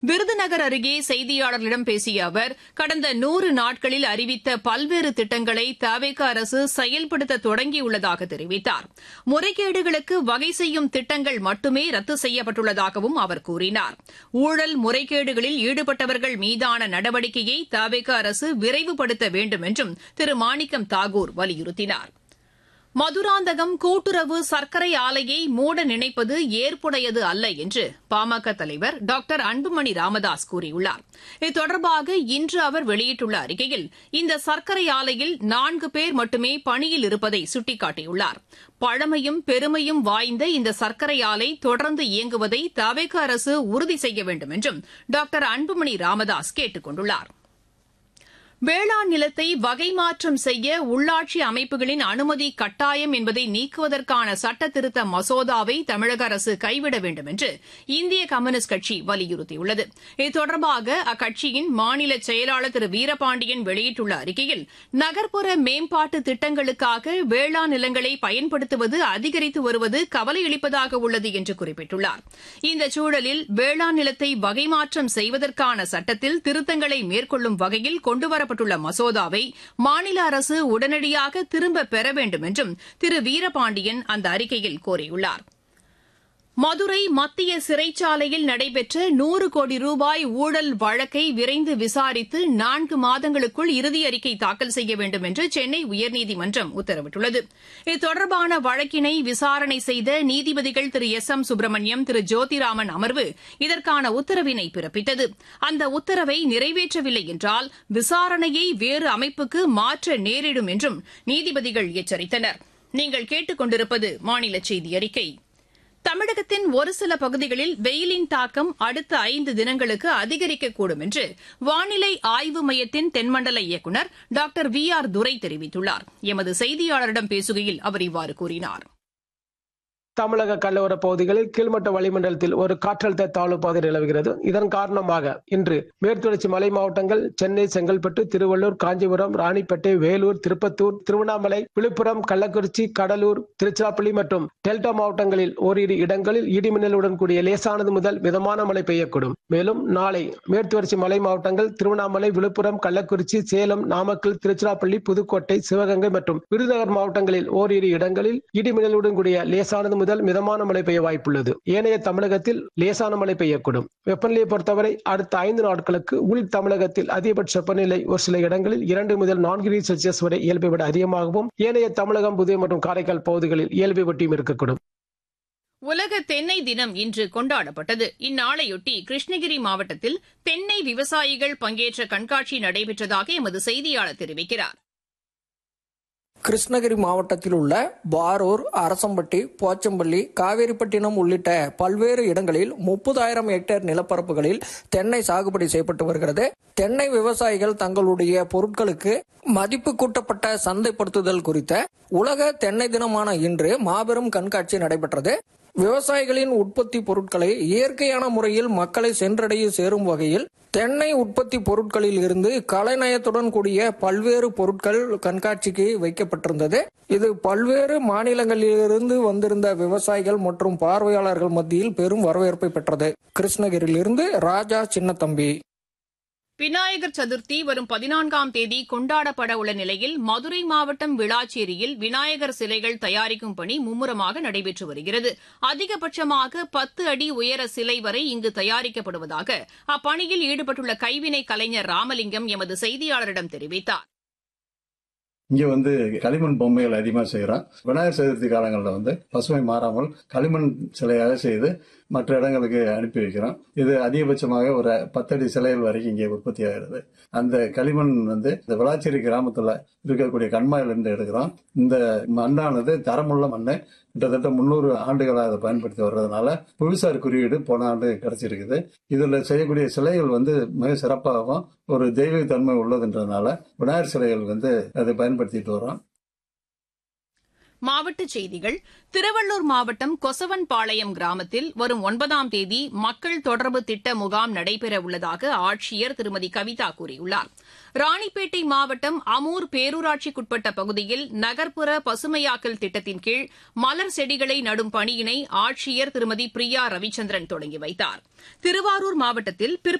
விருதுநகர் அருகே செய்தியாளர்களிடம் பேசிய அவர் கடந்த நூறு நாட்களில் அறிவித்த பல்வேறு திட்டங்களை தவிக அரசு செயல்படுத்த தொடங்கியுள்ளதாக தெரிவித்தார் முறைகேடுகளுக்கு வகை செய்யும் திட்டங்கள் மட்டுமே ரத்து செய்யப்பட்டுள்ளதாகவும் அவர் கூறினார் ஊழல் முறைகேடுகளில் ஈடுபட்டவர்கள் மீதான நடவடிக்கையை தவிக அரசு விரைவுபடுத்த வேண்டும் என்றும் திரு மாணிக்கம் தாகூர் வலியுறுத்தினார் மதுராந்தகம் கூட்டுறவு சர்க்கரை ஆலையை மூட நினைப்பது ஏற்புடையது அல்ல என்று பாமக தலைவர் டாக்டர் அன்புமணி ராமதாஸ் கூறியுள்ளார் இது தொடர்பாக இன்று அவர் வெளியிட்டுள்ள அறிக்கையில் இந்த சர்க்கரை ஆலையில் நான்கு பேர் மட்டுமே பணியில் இருப்பதை சுட்டிக்காட்டியுள்ளார் பழமையும் பெருமையும் வாய்ந்த இந்த சர்க்கரை ஆலை தொடர்ந்து இயங்குவதை தவேக அரசு உறுதி செய்ய வேண்டும் என்றும் டாக்டர் அன்புமணி ராமதாஸ் கேட்டுக் கொண்டுள்ளாா் வேளாண் நிலத்தை வகை மாற்றம் செய்ய உள்ளாட்சி அமைப்புகளின் அனுமதி கட்டாயம் என்பதை நீக்குவதற்கான சட்ட திருத்த மசோதாவை தமிழக அரசு கைவிட வேண்டும் என்று இந்திய கம்யூனிஸ்ட் கட்சி வலியுறுத்தியுள்ளது இது தொடர்பாக அக்கட்சியின் மாநில செயலாளர் திரு வீரபாண்டியன் வெளியிட்டுள்ள அறிக்கையில் நகர்ப்புற மேம்பாட்டு திட்டங்களுக்காக வேளாண் நிலங்களை பயன்படுத்துவது அதிகரித்து வருவது கவலையளிப்பதாக உள்ளது என்று குறிப்பிட்டுள்ளார் இந்த சூழலில் வேளாண் நிலத்தை வகை மாற்றம் செய்வதற்கான சட்டத்தில் திருத்தங்களை மேற்கொள்ளும் வகையில் கொண்டுவர கொண்டுவரப்பட்டுள்ள மசோதாவை மாநில அரசு உடனடியாக திரும்ப பெற வேண்டும் என்றும் திரு வீரபாண்டியன் அந்த அறிக்கையில் கோரியுள்ளார் மதுரை மத்திய சிறைச்சாலையில் நடைபெற்ற நூறு கோடி ரூபாய் ஊழல் வழக்கை விரைந்து விசாரித்து நான்கு மாதங்களுக்குள் இறுதி அறிக்கை தாக்கல் செய்ய வேண்டும் என்று சென்னை உயர்நீதிமன்றம் உத்தரவிட்டுள்ளது இது தொடர்பான வழக்கினை விசாரணை செய்த நீதிபதிகள் திரு எஸ் எம் சுப்பிரமணியம் திரு ஜோதிராமன் அமர்வு இதற்கான உத்தரவினை பிறப்பித்தது அந்த உத்தரவை நிறைவேற்றவில்லை என்றால் விசாரணையை வேறு அமைப்புக்கு மாற்ற நேரிடும் என்றும் நீதிபதிகள் எச்சரித்தனர் நீங்கள் கேட்டுக் கொண்டிருப்பது மாநில செய்தி அறிக்கை தமிழகத்தின் ஒரு சில பகுதிகளில் வெயிலின் தாக்கம் அடுத்த ஐந்து தினங்களுக்கு அதிகரிக்கக்கூடும் என்று வானிலை ஆய்வு மையத்தின் தென்மண்டல இயக்குநர் டாக்டர் வி ஆர் துரை தெரிவித்துள்ளார் எமது செய்தியாளரிடம் பேசுகையில் அவர் இவ்வாறு கூறினார் தமிழக கடலோர பகுதிகளில் கீழ்மட்ட வளிமண்டலத்தில் ஒரு காற்றழுத்த தாழ்வு பாதை நிலவுகிறது இதன் காரணமாக இன்று மேற்குத்தொடர்ச்சி மலை மாவட்டங்கள் சென்னை செங்கல்பட்டு திருவள்ளூர் காஞ்சிபுரம் ராணிப்பேட்டை வேலூர் திருப்பத்தூர் திருவண்ணாமலை விழுப்புரம் கள்ளக்குறிச்சி கடலூர் திருச்சிராப்பள்ளி மற்றும் டெல்டா மாவட்டங்களில் ஓரிரு இடங்களில் இடிமின்னலுடன் கூடிய லேசானது முதல் மிதமான மழை பெய்யக்கூடும் மேலும் நாளை மேற்குத்தொடர்ச்சி மலை மாவட்டங்கள் திருவண்ணாமலை விழுப்புரம் கள்ளக்குறிச்சி சேலம் நாமக்கல் திருச்சிராப்பள்ளி புதுக்கோட்டை சிவகங்கை மற்றும் விருதுநகர் மாவட்டங்களில் ஓரிரு இடங்களில் இடிமின்னலுடன் கூடிய லேசானது முதல் மிதமான மழை பெய்ய வாய்ப்புள்ளது ஏனைய தமிழகத்தில் லேசான மழை பெய்யக்கூடும் வெப்பநிலையை பொறுத்தவரை அடுத்த ஐந்து நாட்களுக்கு உள் தமிழகத்தில் அதிகபட்ச வெப்பநிலை ஒரு சில இடங்களில் இரண்டு முதல் நான்கு டிகிரி செல்சியஸ் வரை இயல்பை விட அதிகமாகவும் ஏனைய தமிழகம் புதுவை மற்றும் காரைக்கால் பகுதிகளில் இயல்பை ஒட்டியும் இருக்கக்கூடும் உலக தென்னை தினம் இன்று கொண்டாடப்பட்டது இந்நாளையொட்டி கிருஷ்ணகிரி மாவட்டத்தில் தென்னை விவசாயிகள் பங்கேற்ற கண்காட்சி நடைபெற்றதாக எமது செய்தியாளர் தெரிவிக்கிறார் கிருஷ்ணகிரி மாவட்டத்தில் உள்ள பாரூர் அரசம்பட்டி போச்சம்பள்ளி காவேரிப்பட்டினம் உள்ளிட்ட பல்வேறு இடங்களில் முப்பதாயிரம் ஹெக்டேர் நிலப்பரப்புகளில் தென்னை சாகுபடி செய்யப்பட்டு வருகிறது தென்னை விவசாயிகள் தங்களுடைய பொருட்களுக்கு மதிப்பு கூட்டப்பட்ட சந்தைப்படுத்துதல் குறித்த உலக தென்னை தினமான இன்று மாபெரும் கண்காட்சி நடைபெற்றது விவசாயிகளின் உற்பத்தி பொருட்களை இயற்கையான முறையில் மக்களை சென்றடைய சேரும் வகையில் தென்னை உற்பத்தி பொருட்களில் இருந்து கலைநயத்துடன் கூடிய பல்வேறு பொருட்கள் கண்காட்சிக்கு வைக்கப்பட்டிருந்தது இது பல்வேறு மாநிலங்களிலிருந்து வந்திருந்த விவசாயிகள் மற்றும் பார்வையாளர்கள் மத்தியில் பெரும் வரவேற்பை பெற்றது கிருஷ்ணகிரியிலிருந்து ராஜா சின்னத்தம்பி விநாயகர் சதுர்த்தி வரும் பதினான்காம் தேதி கொண்டாடப்பட உள்ள நிலையில் மதுரை மாவட்டம் விளாச்சேரியில் விநாயகர் சிலைகள் தயாரிக்கும் பணி மும்முரமாக நடைபெற்று வருகிறது அதிகபட்சமாக பத்து அடி உயர சிலை வரை இங்கு தயாரிக்கப்படுவதாக அப்பணியில் ஈடுபட்டுள்ள கைவினை கலைஞர் ராமலிங்கம் எமது செய்தியாளரிடம் தெரிவித்தார் இங்க வந்து களிமண் பொம்மைகள் அதிகமாக செய்கிறோம் விநாயகர் சதுர்த்தி காலங்களில் வந்து பசுமை மாறாமல் களிமண் சிலையாக செய்து மற்ற இடங்களுக்கு அனுப்பி வைக்கிறோம் இது அதிகபட்சமாக ஒரு பத்தடி சிலைகள் வரைக்கும் இங்கே உற்பத்தி ஆகிறது அந்த களிமண் வந்து இந்த விளாச்சேரி கிராமத்தில் இருக்கக்கூடிய கண்மாயிலிருந்து எடுக்கிறோம் இந்த மண்ணானது தரமுள்ள மண் கிட்டத்தட்ட முந்நூறு ஆண்டுகளாக அதை பயன்படுத்தி வர்றதுனால புவிசார் குறியீடு போன ஆண்டு கிடைச்சிருக்குது இதில் செய்யக்கூடிய சிலைகள் வந்து மிக சிறப்பாகவும் ஒரு தெய்வீக தன்மை உள்ளதுன்றதுனால விநாயகர் சிலைகள் வந்து அதை பயன்படுத்திட்டு வரோம் மாவட்டச் செய்திகள் திருவள்ளூர் மாவட்டம் கொசவன்பாளையம் கிராமத்தில் வரும் ஒன்பதாம் தேதி மக்கள் தொடர்பு திட்ட முகாம் நடைபெறவுள்ளதாக ஆட்சியர் திருமதி கவிதா கூறியுள்ளார் ராணிப்பேட்டை மாவட்டம் அமூர் பேரூராட்சிக்குட்பட்ட பகுதியில் நகர்ப்புற பசுமையாக்கல் திட்டத்தின் கீழ் மலர் செடிகளை நடும் பணியினை ஆட்சியர் திருமதி பிரியா ரவிச்சந்திரன் தொடங்கி வைத்தார் திருவாரூர் மாவட்டத்தில்